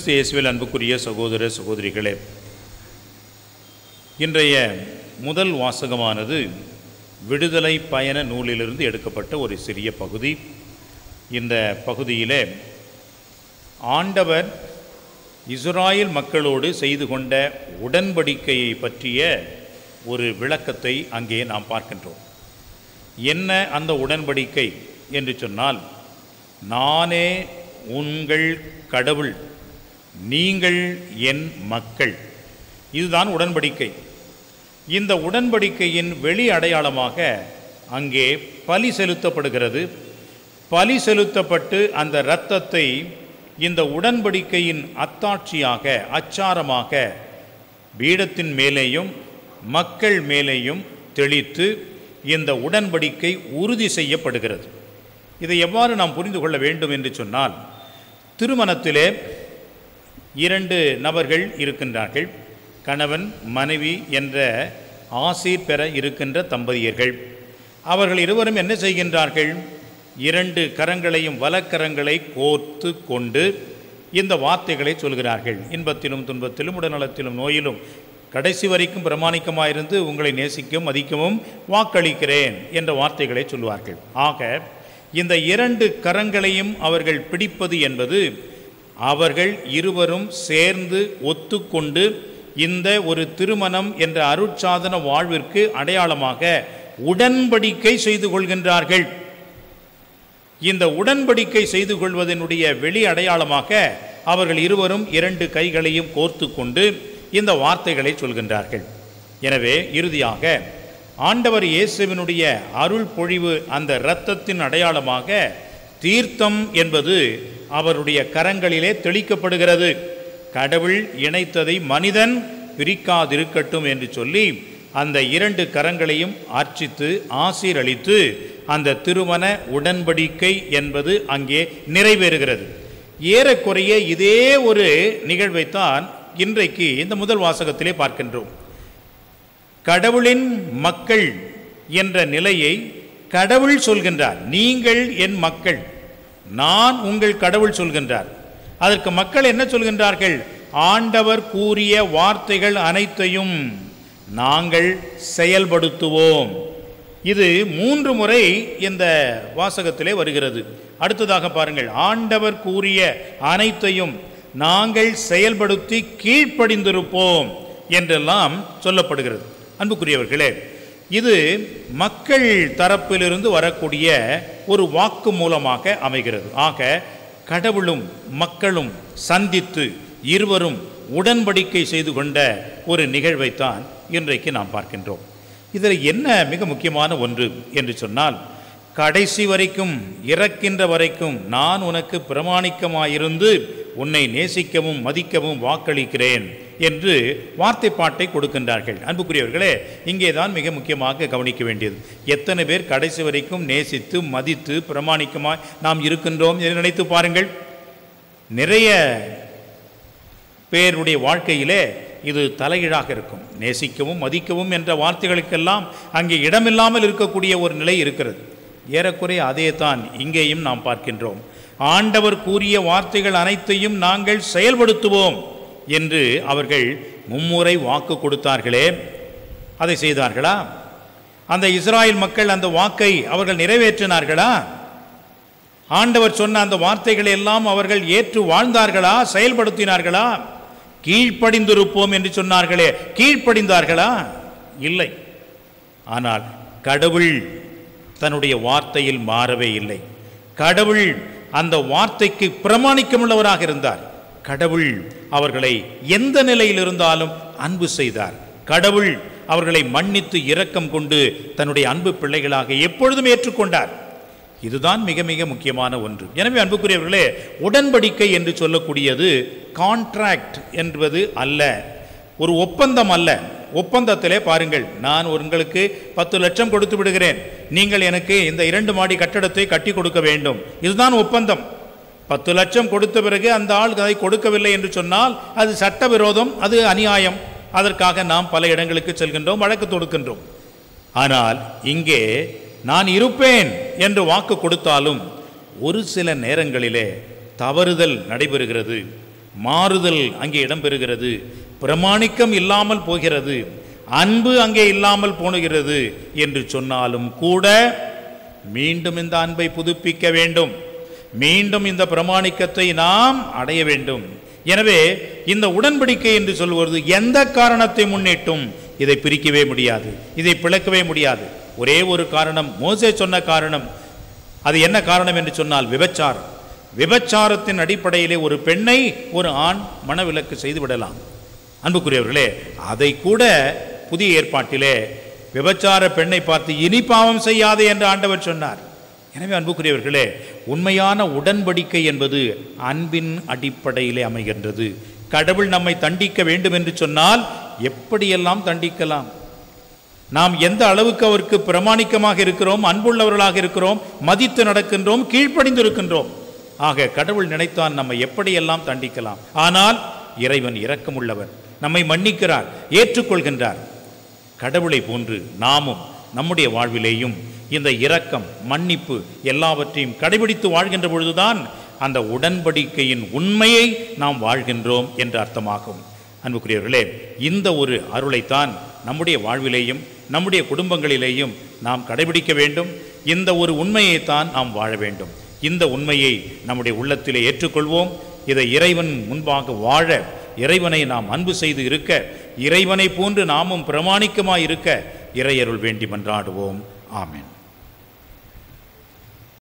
கிறிஸ்து இயேசுவில் அன்புக்குரிய சகோதர சகோதரிகளே இன்றைய முதல் வாசகமானது விடுதலை பயண நூலிலிருந்து எடுக்கப்பட்ட ஒரு சிறிய பகுதி இந்த பகுதியிலே ஆண்டவர் இஸ்ராயேல் மக்களோடு செய்து கொண்ட உடன்படிக்கையை பற்றிய ஒரு விளக்கத்தை அங்கே நாம் பார்க்கின்றோம் என்ன அந்த உடன்படிக்கை என்று சொன்னால் நானே உங்கள் கடவுள் நீங்கள் என் மக்கள் இதுதான் உடன்படிக்கை இந்த உடன்படிக்கையின் வெளி அடையாளமாக அங்கே பலி செலுத்தப்படுகிறது பலி செலுத்தப்பட்டு அந்த இரத்தத்தை இந்த உடன்படிக்கையின் அத்தாட்சியாக அச்சாரமாக பீடத்தின் மேலேயும் மக்கள் மேலேயும் தெளித்து இந்த உடன்படிக்கை உறுதி செய்யப்படுகிறது இதை எவ்வாறு நாம் புரிந்து கொள்ள வேண்டும் என்று சொன்னால் திருமணத்திலே இரண்டு நபர்கள் இருக்கின்றார்கள் கணவன் மனைவி என்ற ஆசீர் பெற இருக்கின்ற தம்பதியர்கள் அவர்கள் இருவரும் என்ன செய்கின்றார்கள் இரண்டு கரங்களையும் வலக்கரங்களை கோர்த்து கொண்டு இந்த வார்த்தைகளை சொல்கிறார்கள் இன்பத்திலும் துன்பத்திலும் உடல்நலத்திலும் நோயிலும் கடைசி வரைக்கும் பிரமாணிக்கமாயிருந்து உங்களை நேசிக்கவும் மதிக்கவும் வாக்களிக்கிறேன் என்ற வார்த்தைகளை சொல்வார்கள் ஆக இந்த இரண்டு கரங்களையும் அவர்கள் பிடிப்பது என்பது அவர்கள் இருவரும் சேர்ந்து ஒத்துக்கொண்டு இந்த ஒரு திருமணம் என்ற அருட்சாதன வாழ்விற்கு அடையாளமாக உடன்படிக்கை செய்து கொள்கின்றார்கள் இந்த உடன்படிக்கை செய்து கொள்வதனுடைய வெளி அடையாளமாக அவர்கள் இருவரும் இரண்டு கைகளையும் கோர்த்து கொண்டு இந்த வார்த்தைகளை சொல்கின்றார்கள் எனவே இறுதியாக ஆண்டவர் இயேசுவினுடைய அருள் பொழிவு அந்த இரத்தத்தின் அடையாளமாக தீர்த்தம் என்பது அவருடைய கரங்களிலே தெளிக்கப்படுகிறது கடவுள் இணைத்ததை மனிதன் பிரிக்காதிருக்கட்டும் என்று சொல்லி அந்த இரண்டு கரங்களையும் ஆர்ச்சித்து ஆசீரளித்து அந்த திருமண உடன்படிக்கை என்பது அங்கே நிறைவேறுகிறது ஏறக்குறைய இதே ஒரு நிகழ்வைத்தான் இன்றைக்கு இந்த முதல் வாசகத்திலே பார்க்கின்றோம் கடவுளின் மக்கள் என்ற நிலையை கடவுள் சொல்கின்றார் நீங்கள் என் மக்கள் நான் உங்கள் கடவுள் சொல்கின்றார் அதற்கு மக்கள் என்ன சொல்கின்றார்கள் ஆண்டவர் கூறிய வார்த்தைகள் அனைத்தையும் நாங்கள் செயல்படுத்துவோம் இது மூன்று முறை இந்த வாசகத்திலே வருகிறது அடுத்ததாக பாருங்கள் ஆண்டவர் கூறிய அனைத்தையும் நாங்கள் செயல்படுத்தி கீழ்ப்படிந்திருப்போம் என்றெல்லாம் சொல்லப்படுகிறது அன்புக்குரியவர்களே இது மக்கள் தரப்பிலிருந்து வரக்கூடிய ஒரு வாக்கு மூலமாக அமைகிறது ஆக கடவுளும் மக்களும் சந்தித்து இருவரும் உடன்படிக்கை செய்து கொண்ட ஒரு நிகழ்வைத்தான் இன்றைக்கு நாம் பார்க்கின்றோம் இதில் என்ன மிக முக்கியமான ஒன்று என்று சொன்னால் கடைசி வரைக்கும் இறக்கின்ற வரைக்கும் நான் உனக்கு பிரமாணிக்கமாயிருந்து உன்னை நேசிக்கவும் மதிக்கவும் வாக்களிக்கிறேன் என்று வார்த்தை பாட்டை கொடுக்கின்றார்கள் அன்புக்குரியவர்களே இங்கே தான் மிக முக்கியமாக கவனிக்க வேண்டியது எத்தனை பேர் கடைசி வரைக்கும் நேசித்து மதித்து பிரமாணிக்கமாய் நாம் இருக்கின்றோம் என்று நினைத்து பாருங்கள் நிறைய பேருடைய வாழ்க்கையிலே இது தலைகீழாக இருக்கும் நேசிக்கவும் மதிக்கவும் என்ற வார்த்தைகளுக்கெல்லாம் அங்கே இடமில்லாமல் இருக்கக்கூடிய ஒரு நிலை இருக்கிறது ஏறக்குறைய அதே தான் இங்கேயும் நாம் பார்க்கின்றோம் ஆண்டவர் கூறிய வார்த்தைகள் அனைத்தையும் நாங்கள் செயல்படுத்துவோம் என்று அவர்கள் மும்முறை வாக்கு கொடுத்தார்களே அதை செய்தார்களா அந்த இஸ்ராயல் மக்கள் அந்த வாக்கை அவர்கள் நிறைவேற்றினார்களா ஆண்டவர் சொன்ன அந்த வார்த்தைகளை எல்லாம் அவர்கள் ஏற்று வாழ்ந்தார்களா செயல்படுத்தினார்களா கீழ்ப்படிந்திருப்போம் என்று சொன்னார்களே கீழ்ப்படிந்தார்களா இல்லை ஆனால் கடவுள் தன்னுடைய வார்த்தையில் மாறவே இல்லை கடவுள் அந்த வார்த்தைக்கு பிரமாணிக்கமுள்ளவராக இருந்தார் கடவுள் அவர்களை எந்த நிலையில் இருந்தாலும் அன்பு செய்தார் கடவுள் அவர்களை மன்னித்து இரக்கம் கொண்டு தன்னுடைய அன்பு பிள்ளைகளாக எப்பொழுதும் ஏற்றுக்கொண்டார் இதுதான் மிக மிக முக்கியமான ஒன்று எனவே அன்புக்குரியவர்களே உடன்படிக்கை என்று சொல்லக்கூடியது கான்ட்ராக்ட் என்பது அல்ல ஒரு ஒப்பந்தம் அல்ல ஒப்பந்தத்திலே பாருங்கள் நான் உங்களுக்கு பத்து லட்சம் கொடுத்து விடுகிறேன் நீங்கள் எனக்கு இந்த இரண்டு மாடி கட்டடத்தை கட்டி கொடுக்க வேண்டும் இதுதான் ஒப்பந்தம் பத்து லட்சம் கொடுத்த பிறகு அந்த ஆள் அதை கொடுக்கவில்லை என்று சொன்னால் அது சட்டவிரோதம் அது அநியாயம் அதற்காக நாம் பல இடங்களுக்கு செல்கின்றோம் வழக்கு தொடுக்கின்றோம் ஆனால் இங்கே நான் இருப்பேன் என்று வாக்கு கொடுத்தாலும் ஒரு சில நேரங்களிலே தவறுதல் நடைபெறுகிறது மாறுதல் அங்கே இடம்பெறுகிறது பிரமாணிக்கம் இல்லாமல் போகிறது அன்பு அங்கே இல்லாமல் போனுகிறது என்று சொன்னாலும் கூட மீண்டும் இந்த அன்பை புதுப்பிக்க வேண்டும் மீண்டும் இந்த பிரமாணிக்கத்தை நாம் அடைய வேண்டும் எனவே இந்த உடன்படிக்கை என்று சொல்வது எந்த காரணத்தை முன்னிட்டும் இதை பிரிக்கவே முடியாது இதை பிளக்கவே முடியாது ஒரே ஒரு காரணம் மோசே சொன்ன காரணம் அது என்ன காரணம் என்று சொன்னால் விபச்சாரம் விபச்சாரத்தின் அடிப்படையிலே ஒரு பெண்ணை ஒரு ஆண் மனவிலக்கு செய்து விடலாம் அன்புக்குரியவர்களே அதை கூட புதிய ஏற்பாட்டிலே விபச்சார பெண்ணை பார்த்து இனி பாவம் செய்யாதே என்று ஆண்டவர் சொன்னார் எனவே அன்புக்குரியவர்களே உண்மையான உடன்படிக்கை என்பது அன்பின் அடிப்படையிலே அமைகின்றது கடவுள் நம்மை தண்டிக்க வேண்டும் என்று சொன்னால் எப்படியெல்லாம் தண்டிக்கலாம் நாம் எந்த அளவுக்கு அவருக்கு பிரமாணிக்கமாக இருக்கிறோம் அன்புள்ளவர்களாக இருக்கிறோம் மதித்து நடக்கின்றோம் கீழ்ப்படிந்து இருக்கின்றோம் ஆக கடவுள் நினைத்தான் நம்மை எப்படியெல்லாம் தண்டிக்கலாம் ஆனால் இறைவன் இரக்கமுள்ளவர் நம்மை மன்னிக்கிறார் ஏற்றுக்கொள்கின்றார் கடவுளை போன்று நாமும் நம்முடைய வாழ்விலேயும் இந்த இரக்கம் மன்னிப்பு எல்லாவற்றையும் கடைபிடித்து வாழ்கின்ற பொழுதுதான் அந்த உடன்படிக்கையின் உண்மையை நாம் வாழ்கின்றோம் என்று அர்த்தமாகும் அன்புக்குரியவர்களே இந்த ஒரு அருளைத்தான் நம்முடைய வாழ்விலேயும் நம்முடைய குடும்பங்களிலேயும் நாம் கடைபிடிக்க வேண்டும் இந்த ஒரு உண்மையைத்தான் நாம் வாழ வேண்டும் இந்த உண்மையை நம்முடைய உள்ளத்திலே ஏற்றுக்கொள்வோம் இதை இறைவன் முன்பாக வாழ இறைவனை நாம் அன்பு செய்து இருக்க இறைவனை போன்று நாமும் பிரமாணிக்கமாய் இருக்க இறையருள் வேண்டி மன்றாடுவோம் ஆமென்